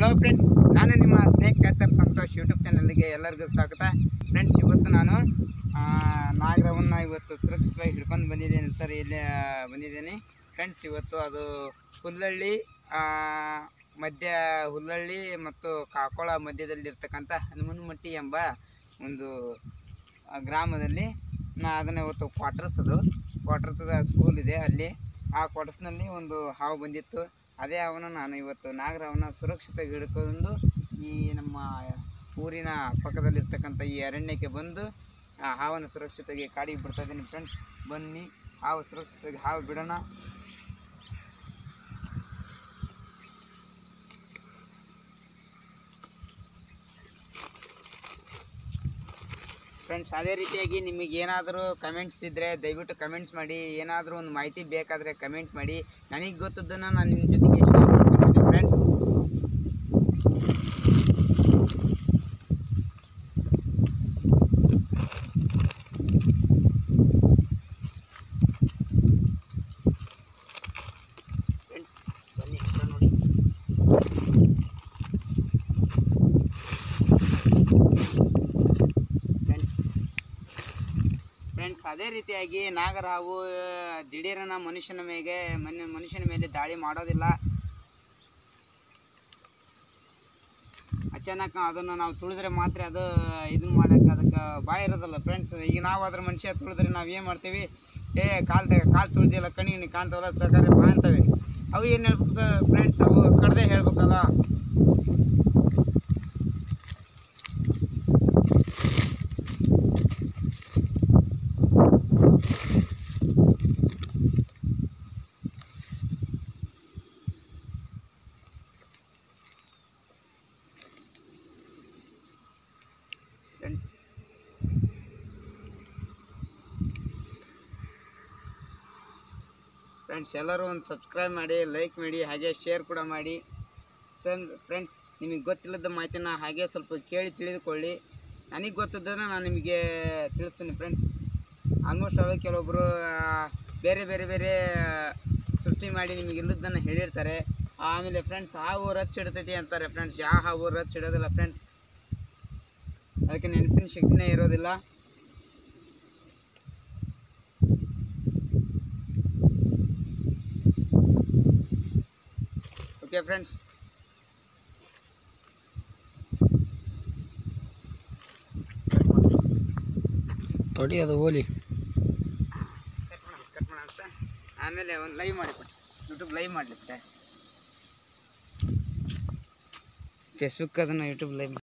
hello friends ನಾನು ನಿಮ್ಮ snake catcher Santosh YouTube ಚಾನಲ್ಗೆ ಎಲ್ಲರಿಗೂ ಸ್ವಾಗತ ಫ್ರೆಂಡ್ಸ್ ಇವತ್ತು ನಾನು ಆ, ನಾಗರವನ್ನು ಇವತ್ತು ಸುರಕ್ಷಿತವಾಗಿ ಹಿಡ್ಕೊಂಡು ಬಂದಿದ್ದೇನೆ ಸರ್ ಇಲ್ಲಿ ಆ, ಬಂದಿದ್ದೇನೆ ಫ್ರೆಂಡ್ಸ್ ಇವತ್ತು ಅದು ಹುಲ್ಲಳ್ಳಿ ಆ, ಮಧ್ಯ ಹುಲ್ಲಳ್ಳಿ ಮತ್ತು ಕಾಕೋಳ ಮಧ್ಯದಲ್ಲಿರ್ತಕ್ಕಂಥ ಹನುಮನಮಟ್ಟಿ ಎಂಬ ಒಂದು ಆ, ಗ್ರಾಮದಲ್ಲಿ ನಾ ಅದನ್ನು ಇವತ್ತು ಕ್ವಾರ್ಟರ್ಸ್ ಅದು ಕ್ವಾರ್ಟರ್ಸ್ ಸ್ಕೂಲ್ ಇದೆ ಅಲ್ಲಿ ಆ ಕ್ವಾರ್ಟರ್ಸ್ನಲ್ಲಿ ಒಂದು ಹಾವು ಬಂದಿತ್ತು ಅದೇ ಹಾವನ್ನು ನಾನು ಇವತ್ತು ನಾಗರವನ್ನ ಸುರಕ್ಷಿತವಾಗಿ ಹಿಡ್ಕೊಂಡು ಈ ನಮ್ಮ ಊರಿನ ಪಕ್ಕದಲ್ಲಿರ್ತಕ್ಕಂಥ ಈ ಅರಣ್ಯಕ್ಕೆ ಬಂದು ಆ ಹಾವನ್ನು ಸುರಕ್ಷಿತವಾಗಿ ಕಾಡಿಗೆ ಬಿಡ್ತಾ ಇದ್ದೀನಿ ಫ್ರೆಂಡ್ಸ್ ಬನ್ನಿ ಹಾವು ಸುರಕ್ಷಿತವಾಗಿ ಹಾವು ಬಿಡೋಣ ಫ್ರೆಂಡ್ಸ್ ಅದೇ ರೀತಿಯಾಗಿ ನಿಮಗೆ ಏನಾದರೂ ಕಮೆಂಟ್ಸ್ ಇದ್ದರೆ ದಯವಿಟ್ಟು ಕಮೆಂಟ್ಸ್ ಮಾಡಿ ಏನಾದರೂ ಒಂದು ಮಾಹಿತಿ ಬೇಕಾದರೆ ಕಮೆಂಟ್ ಮಾಡಿ ನನಗೆ ಗೊತ್ತದ್ದನ್ನು ನಾನು ನಿಮ್ಮ ಜೊತೆಗೆ ಶೇರ್ ಮಾಡ್ಕೊತೀನಿ ಫ್ರೆಂಡ್ಸ್ ಫ್ರೆಂಡ್ಸ್ ಬನ್ನಿ ಈ ಕಡೆ ನೋಡಿ ಫ್ರೆಂಡ್ಸ್ ಫ್ರೆಂಡ್ಸ್ ಅದೇ ರೀತಿಯಾಗಿ ನಾಗರಹಾವು ದಿಢೀರನ ಮನುಷ್ಯನ ಮೇಲೆ ಮನೆ ಮನುಷ್ಯನ ಮೇಲೆ ದಾಳಿ ಮಾಡೋದಿಲ್ಲ ಅಚಾನಕ್ ಅದನ್ನು ನಾವು ತುಳಿದ್ರೆ ಮಾತ್ರ ಅದು ಇದನ್ನ ಮಾಡೋಕ್ಕೆ ಅದಕ್ಕೆ ಬಾಯಿ ಇರೋದಲ್ಲ ಫ್ರೆಂಡ್ಸ್ ಈಗ ನಾವು ಅದ್ರ ಮನುಷ್ಯ ತುಳಿದ್ರೆ ನಾವು ಏನು ಮಾಡ್ತೀವಿ ಏ ಕಾಲ್ ಕಾಲು ತುಳಿದಿಲ್ಲ ಕಣ್ಣಿಗೆ ಕಾಣ್ತಾವಲ್ಲ ಸರ್ಕಾರ ಬಾ ಅಂತವೆ ಅವು ಏನು ಹೇಳ್ಬೇಕು ಸರ್ ಫ್ರೆಂಡ್ಸ್ ಅವು ಕಡ್ದೆ ಹೇಳ್ಬೇಕಲ್ಲ ಫ್ರೆಂಡ್ಸ್ ಫ್ರೆಂಡ್ಸ್ ಎಲ್ಲರೂ ಒಂದು ಸಬ್ಸ್ಕ್ರೈಬ್ ಮಾಡಿ ಲೈಕ್ ಮಾಡಿ ಹಾಗೆ ಶೇರ್ ಕೂಡ ಮಾಡಿ ಸರ್ ಫ್ರೆಂಡ್ಸ್ ನಿಮಗೆ ಗೊತ್ತಿಲ್ಲದ ಮಾಹಿತಿನ ಹಾಗೆ ಸ್ವಲ್ಪ ಕೇಳಿ ತಿಳಿದುಕೊಳ್ಳಿ ನನಗೆ ಗೊತ್ತಿದ್ದನ್ನು ನಾನು ನಿಮಗೆ ತಿಳಿಸ್ತೀನಿ ಫ್ರೆಂಡ್ಸ್ ಆಲ್ಮೋಸ್ಟ್ ಅವಾಗ ಕೆಲವೊಬ್ಬರು ಬೇರೆ ಬೇರೆ ಬೇರೆ ಸೃಷ್ಟಿ ಮಾಡಿ ನಿಮಗೆ ಇಲ್ಲದನ್ನು ಹೇಳಿರ್ತಾರೆ ಆಮೇಲೆ ಫ್ರೆಂಡ್ಸ್ ಹಾವು ರಚ್ ಹಿಡ್ತೈತಿ ಅಂತಾರೆ ಫ್ರೆಂಡ್ಸ್ ಯಾವ ಹಾವು ರಚ್ ಹಿಡೋದಿಲ್ಲ ಫ್ರೆಂಡ್ಸ್ ಅದಕ್ಕೆ ನೆನಪಿನ ಶಕ್ತಿನೇ ಇರೋದಿಲ್ಲ ಓಕೆ ಫ್ರೆಂಡ್ಸ್ ತೊಡಿ ಅದು ಹೋಲಿ ಕಟ್ ಮಾಡೋಣ ಕಟ್ ಮಾಡೋಣ ಅಂತ ಆಮೇಲೆ ಒಂದು ಲೈವ್ ಮಾಡಿಬಿಟ್ಟು ಯೂಟ್ಯೂಬ್ ಲೈವ್ ಮಾಡಲಿಕ್ಕೆ ಫೇಸ್ಬುಕ್ ಅದನ್ನು ಯೂಟ್ಯೂಬ್ ಲೈವ್